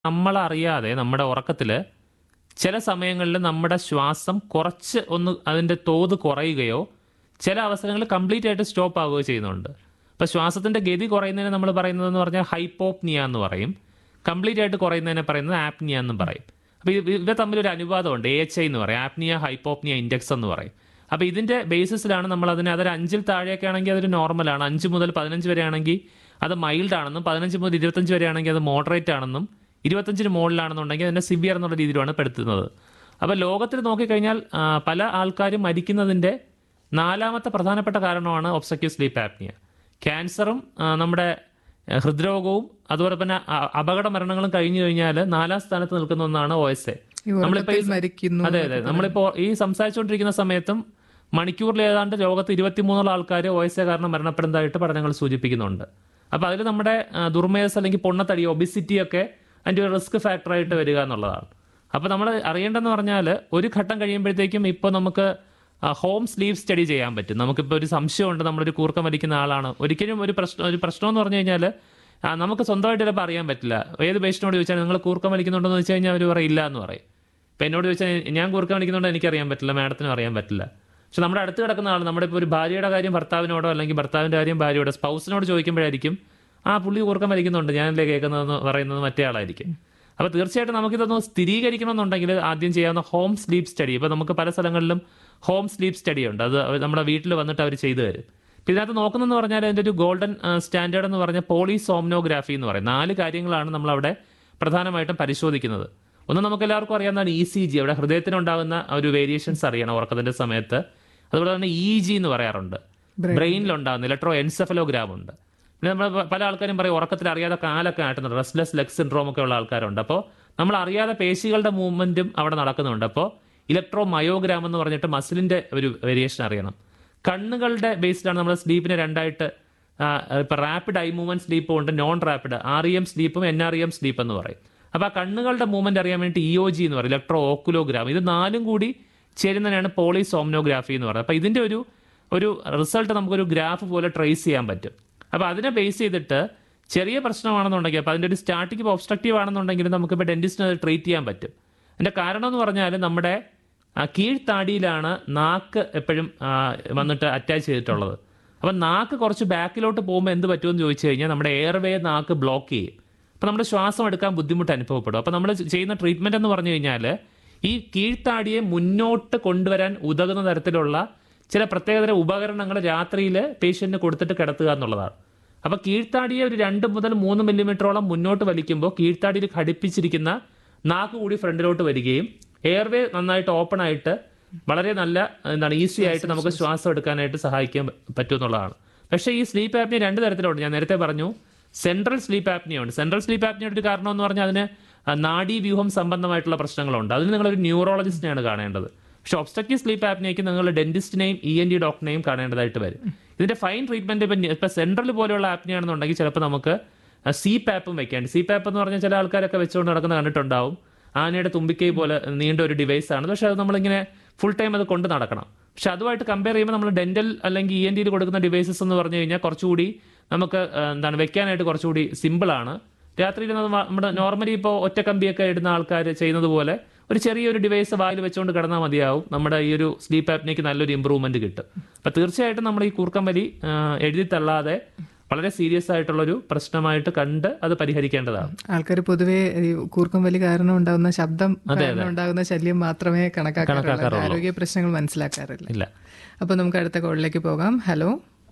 നമ്മളറിയാതെ നമ്മുടെ ഉറക്കത്തിൽ ചില സമയങ്ങളിൽ നമ്മുടെ ശ്വാസം കുറച്ച് ഒന്ന് അതിൻ്റെ തോത് കുറയുകയോ ചില അവസരങ്ങളിൽ കംപ്ലീറ്റ് ആയിട്ട് സ്റ്റോപ്പ് ആവുകയോ ചെയ്യുന്നുണ്ട് അപ്പോൾ ശ്വാസത്തിൻ്റെ ഗതി കുറയുന്നതിന് നമ്മൾ പറയുന്നതെന്ന് പറഞ്ഞാൽ ഹൈപ്പോപ്നിയ എന്ന് പറയും കംപ്ലീറ്റ് ആയിട്ട് കുറയുന്നതിനെ പറയുന്നത് ആപ്നിയ എന്നും പറയും അപ്പോൾ ഇത് ഇവ തമ്മിലൊരു അനുപാതമുണ്ട് എ എച്ച് ഐ എന്ന് പറയും ആപ്നിയ ഹൈപ്പോപ്നിയ ഇൻഡെക്സ് എന്ന് പറയും അപ്പോൾ ഇതിൻ്റെ ബേസിസിലാണ് നമ്മൾ അതിനെ അതൊരു അഞ്ചിൽ താഴെയൊക്കെ ആണെങ്കിൽ അതൊരു നോർമലാണ് അഞ്ച് മുതൽ പതിനഞ്ച് വരെ ആണെങ്കിൽ അത് മൈൽഡ് ആണെന്നും പതിനഞ്ച് മുതൽ ഇരുപത്തഞ്ച് വരെ ആണെങ്കിൽ അത് മോഡറേറ്റ് ആണെന്നും ഇരുപത്തഞ്ചിന് മുകളിലാണെന്നുണ്ടെങ്കിൽ അതിനെ സിവിയർ എന്നുള്ള രീതിയിലാണ് പെടുത്തുന്നത് അപ്പോൾ ലോകത്തിൽ നോക്കിക്കഴിഞ്ഞാൽ ആ, പല ആൾക്കാരും മരിക്കുന്നതിൻ്റെ നാലാമത്തെ പ്രധാനപ്പെട്ട കാരണമാണ് ഒബ്സക്യൂവ് സ്ലീപ്പ് ആപ്നിയ ക്യാൻസറും ആ, നമ്മുടെ ആ, ഹൃദ്രോഗവും അതുപോലെ തന്നെ അ- അപകട മരണങ്ങളും കഴിഞ്ഞു കഴിഞ്ഞാൽ നാലാം സ്ഥാനത്ത് നിൽക്കുന്ന ഒന്നാണ് ഒ എസ് എ ഈ ഉറക്കത്തിൽ മരിക്കുന്നു അതെ അതെ നമ്മളിപ്പോ ഈ സംസാരിച്ചുകൊണ്ടിരിക്കുന്ന സമയത്തും മണിക്കൂറിൽ ഏതാണ്ട് ലോകത്ത് ഇരുപത്തിമൂന്നോളം ആൾക്കാർ ഒ എസ് എ കാരണം മരണപ്പെടുന്നതായിട്ട് പഠനങ്ങൾ സൂചിപ്പിക്കുന്നുണ്ട് അപ്പൊ അതിൽ നമ്മുടെ ആ, ദുർമേധസ് അല്ലെങ്കിൽ പൊണ്ണത്തടി ഒബിസിറ്റി ഒക്കെ അതിന്റെ ഒരു റിസ്ക് ഫാക്ടറായിട്ട് വരിക എന്നുള്ളതാണ് അപ്പൊ നമ്മൾ അറിയേണ്ടതെന്ന് പറഞ്ഞാൽ ഒരു ഘട്ടം കഴിയുമ്പോഴത്തേക്കും ഇപ്പോൾ നമുക്ക് ഹോം സ്ലീവ് സ്റ്റഡി ചെയ്യാൻ പറ്റും നമുക്കിപ്പോൾ ഒരു സംശയമുണ്ട് നമ്മളൊരു കൂർക്കം വലിക്കുന്ന ആളാണ് ഒരിക്കലും ഒരു പ്രശ്നം ഒരു പ്രശ്നം എന്ന് പറഞ്ഞു കഴിഞ്ഞാൽ നമുക്ക് സ്വന്തമായിട്ട് ചിലപ്പോൾ അറിയാൻ പറ്റില്ല ഏത് പേഷ്യനോട് ചോദിച്ചാൽ നിങ്ങൾ കൂർക്കം വലിക്കുന്നുണ്ടോ എന്ന് വെച്ച് കഴിഞ്ഞാൽ അവർ പറയില്ല എന്ന് പറയും ഇപ്പം എന്നോട് ചോദിച്ചാൽ ഞാൻ കൂർക്കം വലിക്കുന്നുണ്ടോ എനിക്കറിയാൻ പറ്റില്ല മാഡത്തിനും അറിയാൻ പറ്റില്ല പക്ഷെ നമ്മുടെ അടുത്ത് കിടക്കുന്ന ആൾ നമ്മുടെ ഇപ്പോൾ ഒരു ഭാര്യയുടെ കാര്യം ഭർത്താവിനോടോ അല്ലെങ്കിൽ ഭർത്താവിൻ്റെ കാര്യം ഭാര്യയോടോ സ്പൗസിനോട് ചോദിക്കുമ്പോഴായിരിക്കും ആ പുള്ളി കൂർക്കം വലിക്കുന്നുണ്ട് ഞാനല്ലേ കേൾക്കുന്നതെന്ന് പറയുന്നത് മറ്റേ ആളായിരിക്കും അപ്പോൾ തീർച്ചയായിട്ടും നമുക്കിതൊന്ന് സ്ഥിരീകരിക്കണമെന്നുണ്ടെങ്കിൽ ആദ്യം ചെയ്യാവുന്ന ഹോം സ്ലീപ്പ് സ്റ്റഡി ഇപ്പോൾ നമുക്ക് പല സ്ഥലങ്ങളിലും ഹോം സ്ലീപ്പ് സ്റ്റഡി ഉണ്ട് അത് അവർ നമ്മുടെ വീട്ടിൽ വന്നിട്ട് അവർ ചെയ്തു തരും ഇപ്പം ഇതിനകത്ത് നോക്കുന്നതെന്ന് പറഞ്ഞാൽ അതിൻ്റെ ഒരു ഗോൾഡൻ സ്റ്റാൻഡേർഡ് എന്ന് പറഞ്ഞാൽ പോളിസോംനോഗ്രാഫി എന്ന് പറയും നാല് കാര്യങ്ങളാണ് നമ്മളവിടെ പ്രധാനമായിട്ടും പരിശോധിക്കുന്നത് ഒന്ന് നമുക്ക് എല്ലാവർക്കും അറിയാവുന്നതാണ് ഇ സി ജി അവിടെ ഹൃദയത്തിനുണ്ടാകുന്ന ഒരു വേരിയേഷൻസ് അറിയണം ഉറക്കത്തിന്റെ സമയത്ത് അതുപോലെ തന്നെ ഇ ജി എന്ന് പറയാറുണ്ട് ബ്രെയിനിലുണ്ടാകുന്ന ഇലക്ട്രോ എൻസെഫലോഗ്രാം ഉണ്ട് പിന്നെ നമ്മൾ പല ആൾക്കാരും പറയും ഉറക്കത്തിൽ അറിയാതെ കാലൊക്കെ ആട്ടുന്നുണ്ട് റെസ്ലെസ് ലെഗ് സിൻഡ്രോം ഒക്കെ ഉള്ള ആൾക്കാരുണ്ട് അപ്പോൾ നമ്മൾ അറിയാതെ പേശികളുടെ മൂവ്മെന്റും അവിടെ നടക്കുന്നുണ്ട് അപ്പോൾ ഇലക്ട്രോ മയോഗ്രാം എന്ന് പറഞ്ഞിട്ട് മസിലിന്റെ ഒരു വേരിയേഷൻ അറിയണം കണ്ണുകളുടെ ബേസ്ഡാണ് നമ്മൾ സ്ലീപ്പിനെ രണ്ടായിട്ട് ഇപ്പൊ റാപ്പിഡ് ഐ മൂവ്മെന്റ് സ്ലീപ്പും ഉണ്ട് non rapid R E M സ്ലീപ്പും N R E M sleep എന്ന് പറയും അപ്പൊ ആ കണ്ണുകളുടെ മൂവ്മെന്റ് അറിയാൻ വേണ്ടി ഇ ഒ ജി എന്ന് പറയും ഇലക്ട്രോ ഓക്കുലോഗ്രാം ഇത് നാലും കൂടി ചേരുന്നതിനാണ് പോളിസോംനോഗ്രാഫി എന്ന് പറയുന്നത് അപ്പൊ ഇതിന്റെ ഒരു ഒരു റിസൾട്ട് നമുക്കൊരു ഗ്രാഫ് പോലെ ട്രേസ് ചെയ്യാൻ പറ്റും അപ്പൊ അതിനെ ബേസ് ചെയ്തിട്ട് ചെറിയ പ്രശ്നമാണെന്നുണ്ടെങ്കിൽ അപ്പൊ അതിന്റെ ഒരു സ്റ്റാർട്ടിങ് ഇപ്പോൾ ഒബ്സ്ട്രക്റ്റീവ് ആണെന്നുണ്ടെങ്കിൽ നമുക്കിപ്പോൾ ഡെന്റിസ്റ്റിന് അത് ട്രീറ്റ് ചെയ്യാൻ പറ്റും അതിന്റെ കാരണം എന്ന് പറഞ്ഞാൽ നമ്മുടെ ആ, കീഴ്ത്താടിയിലാണ് നാക്ക് എപ്പോഴും ആ, വന്നിട്ട് അറ്റാച്ച് ചെയ്തിട്ടുള്ളത് അപ്പം നാക്ക് കുറച്ച് ബാക്കിലോട്ട് പോകുമ്പോൾ എന്ത് പറ്റുമെന്ന് ചോദിച്ചു കഴിഞ്ഞാൽ നമ്മുടെ എയർവേ നാക്ക് ബ്ലോക്ക് ചെയ്യും അപ്പം നമ്മുടെ ശ്വാസം എടുക്കാൻ ബുദ്ധിമുട്ട് അനുഭവപ്പെടും അപ്പം നമ്മൾ ചെയ്യുന്ന ട്രീറ്റ്മെന്റ് എന്ന് പറഞ്ഞു കഴിഞ്ഞാൽ ഈ കീഴ്ത്താടിയെ മുന്നോട്ട് കൊണ്ടുവരാൻ ഉതകുന്ന തരത്തിലുള്ള ചില പ്രത്യേകതര ഉപകരണങ്ങൾ രാത്രിയിൽ പേഷ്യന്റിന് കൊടുത്തിട്ട് കിടത്തുക എന്നുള്ളതാണ് അപ്പൊ കീഴ്ത്താടിയെ ഒരു രണ്ട് മുതൽ മൂന്ന് മില്ലിമീറ്ററോളം മുന്നോട്ട് വലിക്കുമ്പോൾ കീഴ്ത്താടിയിൽ ഘടിപ്പിച്ചിരിക്കുന്ന നാക്ക് കൂടി ഫ്രണ്ടിലോട്ട് വരികയും എയർവേ നന്നായിട്ട് ഓപ്പൺ ആയിട്ട് വളരെ നല്ല എന്താണ് ഈസി ആയിട്ട് നമുക്ക് ശ്വാസം എടുക്കാനായിട്ട് സഹായിക്കാൻ പറ്റും എന്നുള്ളതാണ് പക്ഷേ ഈ സ്ലീപ്പ് ആപ്നിയ രണ്ട് തരത്തിലുണ്ട് ഞാൻ നേരത്തെ പറഞ്ഞു സെൻട്രൽ സ്ലീപ്പ് ആപ്നിയ ഉണ്ട് സെൻട്രൽ സ്ലീപ്പ് ആപ്നിയുടെ ഒരു കാരണം എന്ന് പറഞ്ഞാൽ അതിന് ആ, നാഡീവ്യൂഹം സംബന്ധമായിട്ടുള്ള പ്രശ്നങ്ങളുണ്ട് അതിന് നിങ്ങളൊരു ന്യൂറോളജിസ്റ്റിനെയാണ് കാണേണ്ടത് പക്ഷെ ഒബ്സ്ട്രക്റ്റീവ് സ്ലീപ്പ് ആപ്നിയയ്ക്ക് നിങ്ങൾ ഡെന്റിസ്റ്റിനെയും ഇ എൻ ഡി ഡോക്ടറിനെയും കാണേണ്ടതായിട്ട് വരും ഇതിന്റെ ഫൈൻ ട്രീറ്റ്മെന്റ് ഇപ്പം ഇപ്പൊ സെൻട്രൽ പോലെയുള്ള ആപ്നിയാണെന്നുണ്ടെങ്കിൽ ചിലപ്പോൾ നമുക്ക് സി പാപ്പും വെക്കാണ്ട് സി പാപ്പ് എന്ന് പറഞ്ഞാൽ ചില ആൾക്കാരൊക്കെ വെച്ചുകൊണ്ട് നടക്കുന്ന കണ്ടിട്ടുണ്ടാവും ആനയുടെ തുമ്പിക്കൈ പോലെ നീണ്ട ഒരു ഡിവൈസ് ആണ് പക്ഷെ അത് നമ്മളിങ്ങനെ ഫുൾ ടൈം അത് കൊണ്ട് നടക്കണം പക്ഷെ അതുമായിട്ട് കമ്പയർ ചെയ്യുമ്പോൾ നമ്മൾ ഡെന്റൽ അല്ലെങ്കിൽ ഇ എൻ ഡിയിൽ കൊടുക്കുന്ന ഡിവൈസസ് എന്ന് പറഞ്ഞു കഴിഞ്ഞാൽ കുറച്ചുകൂടി നമുക്ക് ആ, എന്താണ് വെക്കാനായിട്ട് കുറച്ചുകൂടി സിമ്പിൾ ആണ് രാത്രിയിൽ നമ്മൾ നമ്മുടെ നോർമലി ഇപ്പോൾ ഒറ്റ കമ്പിയൊക്കെ ഇടുന്ന ആൾക്കാർ ചെയ്യുന്നത് പോലെ ഒരു ചെറിയൊരു ഡിവൈസ് വായിൽ വെച്ചുകൊണ്ട് കിടന്നാൽ മതിയാവും നമ്മുടെ ഈ ഒരു സ്ലീപ്പ് ആപ്നിക്ക് നല്ലൊരു ഇമ്പ്രൂവ്മെന്റ് കിട്ടും അപ്പം തീർച്ചയായിട്ടും നമ്മൾ ഈ കൂർക്കം വലി ആ, എഴുതി തള്ളാതെ വളരെ സീരിയസ് ആയിട്ടുള്ളൊരു പ്രശ്നമായിട്ട് കണ്ട് അത് പരിഹരിക്കേണ്ടതാണ് ആൾക്കാർ പൊതുവെ ഈ കൂർക്കം വലി കാരണം ഉണ്ടാകുന്ന ശബ്ദം കാരണം ഉണ്ടാകുന്ന ശല്യം മാത്രമേ കണക്കാക്കാറുള്ളൂ ആരോഗ്യ പ്രശ്നങ്ങൾ മനസ്സിലാക്കാറില്ല ഇല്ല അപ്പൊ നമുക്ക് അടുത്ത കോളിലേക്ക് പോകാം ഹലോ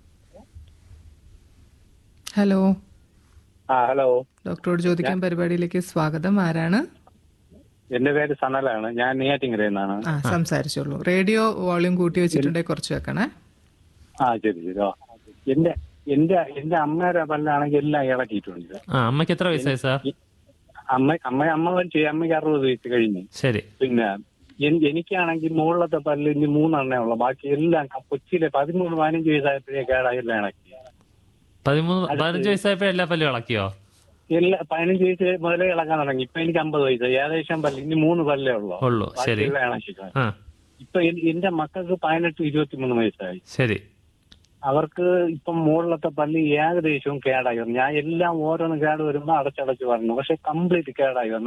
ഹലോ ആ ഹലോ ഡോക്ടറോട് ചോദിക്കാൻ പരിപാടിയിലേക്ക് സ്വാഗതം ആരാണ് എന്റെ പേര് സനലാണ് ഞാൻ നെയ്യാറ്റിങ്കരയിൽ നിന്നാണ് ആ സംസാരിച്ചോളൂ റേഡിയോ വോളിയം കൂട്ടി വെച്ചിട്ടുണ്ടെങ്കിൽ കുറച്ച് വെക്കണേ ആ ശരി ശരി ആ എന്റെ എന്റെ എന്റെ അമ്മയുടെ പല്ലാണെങ്കിൽ എല്ലാം ഇളക്കിയിട്ടുണ്ട് ആ അമ്മയ്ക്ക് എത്ര വയസ്സായി സാർ ഈ അമ്മ അമ്മ അമ്മ മരിച്ചു അമ്മയ്ക്ക് അറുപത് വയസ്സ് കഴിഞ്ഞു ശരി പിന്നെ എൻ- എനിക്കാണെങ്കിൽ മുകളിലത്തെ പല്ല് ഇനി മൂന്നെണ്ണേ ഉള്ളു ബാക്കി എല്ലാം ക- കൊച്ചിയിലെ പതിമൂന്ന് പതിനഞ്ച് വയസ്സായപ്പോഴേ കേടായി എല്ലാം ഇളക്കി പതിമൂന്ന് പതിനഞ്ച് വയസ്സായപ്പോഴേ എല്ലാ പല്ലും ഇളക്കിയോ എല്ലാ പതിനഞ്ച് വയസ്സ് മുതലേ ഇളക്കാൻ തുടങ്ങി ഇപ്പൊ എനിക്ക് അമ്പത് വയസ്സായി ഏകദേശം പല്ല് ഇനി മൂന്ന് പല്ലേ ഉള്ളു ഉള്ളൂ ശരി എല്ലാം ഇളക്കി ആ ഇപ്പൊ എൻ- എന്റെ മക്കൾക്ക് പതിനെട്ട് ഇരുപത്തിമൂന്ന് വയസ്സായി ശരി അവർക്ക് ഇപ്പം മുകളിലത്തെ പല്ല് ഏകദേശവും കേടായി വന്നു ഞാൻ എല്ലാം ഓരോന്ന് കേട് വരുമ്പോ അടച്ചടച്ച് പറഞ്ഞു പക്ഷെ കംപ്ലീറ്റ് കേടായി വന്നു